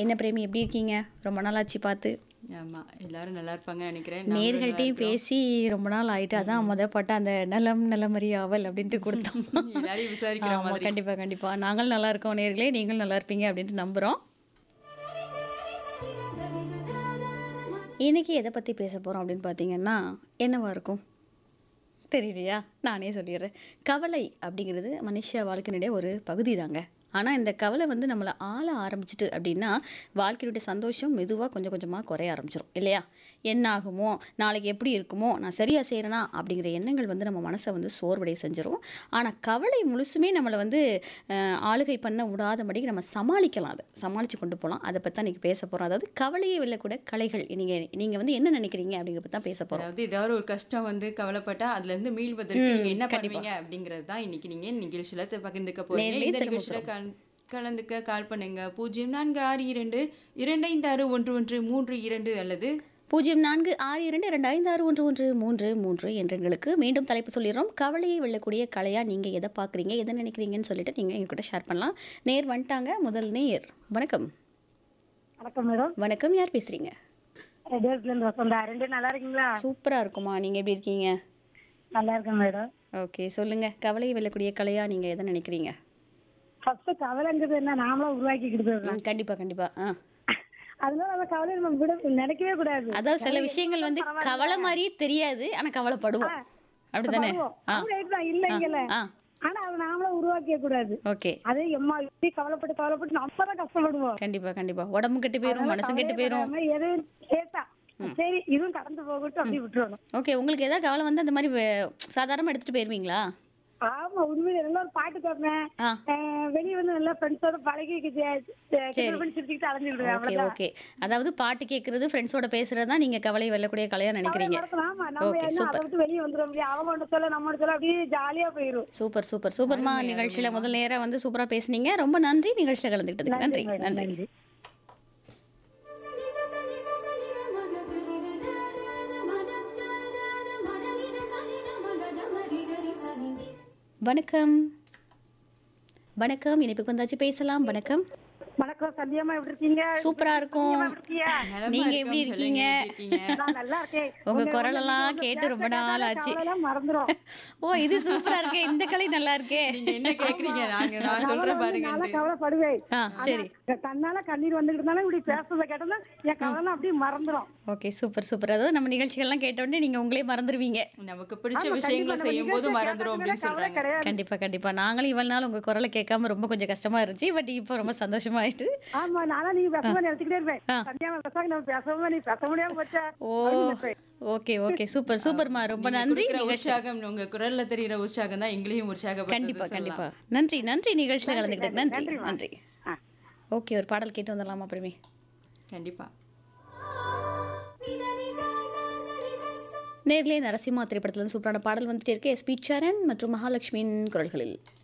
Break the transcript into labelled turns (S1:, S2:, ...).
S1: என்ன பிரேமி எப்படி இருக்கீங்க ரொம்ப நாள் ஆச்சு பார்த்து
S2: ஆமா எல்லாரும் நல்லா இருப்பாங்கன்னு நினைக்கிறேன் நாங்களும் நல்லா
S1: நேர்கள்ட்டையும்
S2: இருக்கிறோம்.
S1: பேசி ரொம்ப நாள் ஆயிட்டு அதான் முத பாட்டு அந்த நலம் நலமறி ஆவல் அப்படின்ட்டு கொடுத்தோம்
S2: எல்லாரையும் விசாரிக்கிற
S1: ஆமா
S2: மாதிரி
S1: கண்டிப்பா கண்டிப்பா நாங்கள் நல்லா இருக்கோம் நேர்களே நீங்களும் நல்லா இருப்பீங்க அப்படின்ட்டு நம்புறோம் இன்னைக்கு எதை பத்தி பேச போறோம் அப்படின்னு பார்த்தீங்கன்னா என்னவா இருக்கும் தெரியலையா நானே சொல்லிடுறேன் கவலை அப்படிங்கிறது மனுஷ வாழ்க்கையினுடைய ஒரு பகுதி தாங்க ஆனால் இந்த கவலை வந்து நம்மளை ஆள ஆரம்பிச்சிட்டு அப்படின்னா வாழ்க்கையினுடைய சந்தோஷம் மெதுவாக கொஞ்சம் கொஞ்சமாக குறைய ஆரம்பிச்சிடும் இல்லையா என்ன ஆகுமோ நாளைக்கு எப்படி இருக்குமோ நான் சரியாக செய்கிறேனா அப்படிங்கிற எண்ணங்கள் வந்து நம்ம மனசை வந்து சோர்வடைய செஞ்சிடும் ஆனால் கவலை முழுசுமே நம்மளை வந்து அஹ், ஆளுகை பண்ண விடாதபடிக்கு நம்ம சமாளிக்கலாம் அதை சமாளித்து கொண்டு போகலாம் அதை பற்றி தான் இன்றைக்கி பேச போகிறோம் அதாவது கவலையே வெல்லக்கூட கலைகள் நீங்கள் நீங்கள் வந்து என்ன நினைக்கிறீங்க அப்படிங்கிறத பற்றி தான் பேச போகிறோம்
S2: அதாவது ஏதாவது ஒரு கஷ்டம் வந்து கவலைப்பட்டா அதுல இருந்து மீள்வதற்கு நீங்க என்ன பண்ணுவீங்க அப்படிங்கறது தான் இன்னைக்கு நீங்க நிகழ்ச்சியில தெ- பகிர்ந்துக்க போறீங்க
S1: நேர்லயே
S2: இந்த
S1: திரும்ப
S2: நிகழ்ச்சியில கல- கலந்துக்க கால் பண்ணுங்க பூஜ்ஜியம் நான்கு ஆறு இரண்டு இரண்டு ஐந்து ஆறு ஒன்று ஒன்று மூன்று இரண்டு அல்லது
S1: பூஜ்ஜியம் நான்கு ஆறு இரண்டு இரண்டு ஐந்து ஆறு ஒன்று ஒன்று மூன்று மூன்று என்ற எண்களுக்கு மீண்டும் தலைப்பு சொல்லிடுறோம் கவலையை வெல்லக்கூடிய கலையாக நீங்கள் எதை பார்க்குறீங்க எதை நினைக்கிறீங்கன்னு சொல்லிட்டு நீங்கள் எங்க கூட ஷேர் பண்ணலாம் நேர் வந்துட்டாங்க முதல் நேர் வணக்கம்
S3: வணக்கம் மேடம்
S1: வணக்கம் யார் பேசுகிறீங்க
S3: ரெடியோஸ்லேருந்து வசந்தா ரெண்டு நல்லா இருக்கீங்களா
S1: சூப்பராக இருக்குமா நீங்கள் எப்படி இருக்கீங்க
S3: நல்லா இருக்கேன் மேடம்
S1: ஓகே சொல்லுங்கள் கவலையை வெல்லக்கூடிய கலையாக நீங்கள் எதை நினைக்கிறீங்க
S3: ஃபர்ஸ்ட் கவலைங்கிறது என்ன நாமளா உருவாக்கிக்கிட்டு
S1: ம், கண்டிப்பா கண்டிப்பா ஆ
S3: அதனால அந்த கவலையை நம்ம விட நினைக்கவே கூடாது
S1: அதாவது சில விஷயங்கள் வந்து கவலை மாதிரியே தெரியாது ஆனா கவலைப்படுவோம் அப்படிதானே ஆ
S3: ரைட் தான் இல்லைங்கல்ல
S1: ஆ
S3: ஆனா அதை நாமளா உருவாக்கிய கூடாது
S1: ஓகே
S3: அதே எம்மா இப்படி கவலைப்பட்டு கவலைப்பட்டு நம்ம தான் கஷ்டப்படுவோம்
S1: கண்டிப்பா கண்டிப்பா உடம்பு கெட்டு போயிரும் மனசும் கெட்டு போயிரும்
S3: கவலைப்படாம எதுவும் கேட்டா சரி இதுவும் கடந்து போகட்டும் அப்படி விட்டுறணும்
S1: ஓகே உங்களுக்கு ஏதாவது கவலை வந்து அந்த மாதிரி வே- சாதாரணமா எடுத்துட்டு போயிருவீங்களா
S3: ஆமா உண்மையில எல்லாம் ஒரு பாட்டு கேட்பேன்
S1: ஆ
S3: அஹ் வெளிய வந்து நல்லா ஃப்ரெண்ட்ஸோட பழகி சிரிச்சுக்கிட்டு அலைஞ்சு விடுவேன்
S1: ஓகே ஓகே அதாவது பாட்டு கேட்கறது ஃப்ரெண்ட்ஸோட பேசுறது தான் நீங்க கவலை வெல்லக்கூடிய கலையா நினைக்கிறீங்க
S3: நடக்கும். ஆமா நம்ம
S1: Okay,
S3: என்ன அதை விட்டு வெளியே வந்துட முடியும் அவங்க ஒன்று சொல்ல நம்ம ஒன்று சொல்ல அப்படியே ஜாலியா போயிரும்
S1: சூப்பர் சூப்பர் சூப்பர்மா நிகழ்ச்சியில முதல் நேரம் வந்து சூப்பரா பேசுனீங்க ரொம்ப நன்றி நிகழ்ச்சியில கலந்துக்கிட்டதுக்கு நன்றி நன்றி
S3: நன்றி
S1: வணக்கம் வணக்கம் இனிப்புக்கு வந்தாச்சு பேசலாம் வணக்கம்
S3: வணக்கம் சந்தியாமா எப்படி இருக்கீங்க
S1: சூப்பரா இருக்கும்
S3: எப்படி இருக்கீங்க?
S2: நலமா
S1: நீங்க
S2: இருக்கோம்.
S1: எப்படி
S2: சொல்லுங்க,
S1: இருக்கீங்க?
S2: எப்படி இருக்கீங்க
S3: நான் நல்லா இருக்கேன்
S1: உங்க
S3: உங்க-
S1: குரலெல்லாம்
S3: உங்க
S1: கேட்டு ரொம்ப
S3: பேச்சை
S1: நாள்
S3: கேட்டாலே
S1: ஆச்சு.
S3: கவலையெல்லாம் மறந்துரும்
S1: ஓ இது சூப்பரா இருக்கே இந்த கலை நல்லா இருக்கே
S2: நீங்க என்ன கேக்குறீங்க நாங்க நான்
S3: கவலை
S2: சொல்றேன்
S3: வந்து
S2: பாருங்க
S3: நான்லாம் கவலைப்படுவேன்
S1: ஆ சரி
S3: ஆனா, தன்னால கண்ணீர் வந்துகிட்டு இருந்தாலும் இப்படி பேசுறத கேட்டா என் கவலை அப்படியே மறந்துரும்
S1: ஓகே சூப்பர் சூப்பர் அதாவது நம்ம நிகழ்ச்சிகள்லாம் கேட்ட உடனே நீங்க உங்களே மறந்துடுவீங்க
S2: நமக்கு பிடிச்ச
S3: ஆமா,
S2: விஷயங்களை
S3: கண்டிப்பா நம்ம
S2: செய்யும் போது
S3: நிகழ்ச்சியை
S2: மறந்துரும் அப்படின்னு
S3: கேட்டாலே கவலை
S2: சொல்றாங்க
S3: கிடையாது
S1: கண்டிப்பா கண்டிப்பா நாங்களும் இவ்வளவு நாள் உங்க குரலை கேட்காம ரொம்ப கொஞ்சம் கஷ்டமா இருந்துச்சு பட் இப்போ ரொம்ப சந்தோஷமா ஆயிட்டு
S3: ஆமா நானும் நீ பேசாம நினைச்சுக்கிட்டே இருப்பேன்
S1: ஆ.
S3: சந்தியாமா பேசாம நம்ம பேசாம நீ பேச முடியாம போச்சா
S1: ஓ
S3: அப்படின்னு நினைப்பேன்.
S1: ஓகே ஓகே சூப்பர் சூப்பர்மா ரொம்ப
S2: நீங்க
S1: நன்றி
S2: கொடுக்கிற
S1: நிகழ்ச்சி
S2: உற்சாகம் உங்க குரல்ல தெரியுற உற்சாகம் தான் எங்களையும் உற்சாகம்
S1: கண்டிப்பா கண்டிப்பா நன்றி நன்றி நிகழ்ச்சியில கலந்துக்கிட்டது நன்றி
S3: நன்றிம்மா.
S1: நன்றி
S3: ஆ.
S1: ஓகே ஒரு பாடல் கேட்டு வந்துடலாமா அப்புறமே
S2: கண்டிப்பா
S1: நேர்லே நரசிம்மா திரைப்படத்துல இருந்து சூப்பரான பாடல் வந்துட்டே இருக்கு எஸ் பி சரண் மற்றும் மகாலட்சுமியின் குரல்களில்